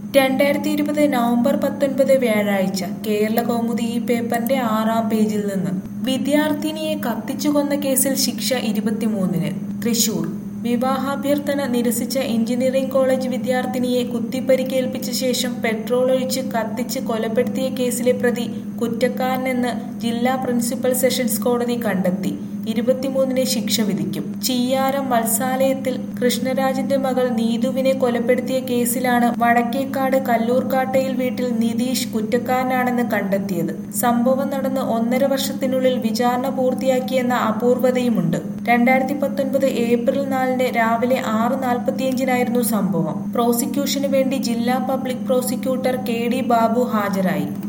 രണ്ടായിരത്തി ഇരുപത് നവംബർ പത്തൊൻപത് വ്യാഴാഴ്ച കേരള കൗമുദി ഈ പേപ്പറിന്റെ ആറാം പേജിൽ നിന്ന് വിദ്യാർത്ഥിനിയെ കത്തിച്ചു കൊന്ന കേസിൽ ശിക്ഷ ഇരുപത്തിമൂന്നിന് തൃശൂർ വിവാഹാഭ്യർത്ഥന നിരസിച്ച എഞ്ചിനീയറിംഗ് കോളേജ് വിദ്യാർത്ഥിനിയെ കുത്തിപ്പരിക്കേൽപ്പിച്ച ശേഷം പെട്രോൾ ഒഴിച്ച് കത്തിച്ച് കൊലപ്പെടുത്തിയ കേസിലെ പ്രതി കുറ്റക്കാരനെന്ന് ജില്ലാ പ്രിൻസിപ്പൽ സെഷൻസ് കോടതി കണ്ടെത്തി ഇരുപത്തിമൂന്നിന് ശിക്ഷ വിധിക്കും ചീയാരം മത്സാലയത്തിൽ കൃഷ്ണരാജിന്റെ മകൾ നീതുവിനെ കൊലപ്പെടുത്തിയ കേസിലാണ് വടക്കേക്കാട് കല്ലൂർക്കാട്ടയിൽ വീട്ടിൽ നിതീഷ് കുറ്റക്കാരനാണെന്ന് കണ്ടെത്തിയത് സംഭവം നടന്ന് ഒന്നര വർഷത്തിനുള്ളിൽ വിചാരണ പൂർത്തിയാക്കിയെന്ന അപൂർവതയുമുണ്ട് രണ്ടായിരത്തി പത്തൊൻപത് ഏപ്രിൽ നാലിന് രാവിലെ ആറ് നാൽപ്പത്തിയഞ്ചിനായിരുന്നു സംഭവം പ്രോസിക്യൂഷന് വേണ്ടി ജില്ലാ public prosecutor K D Babu ഹാജരായി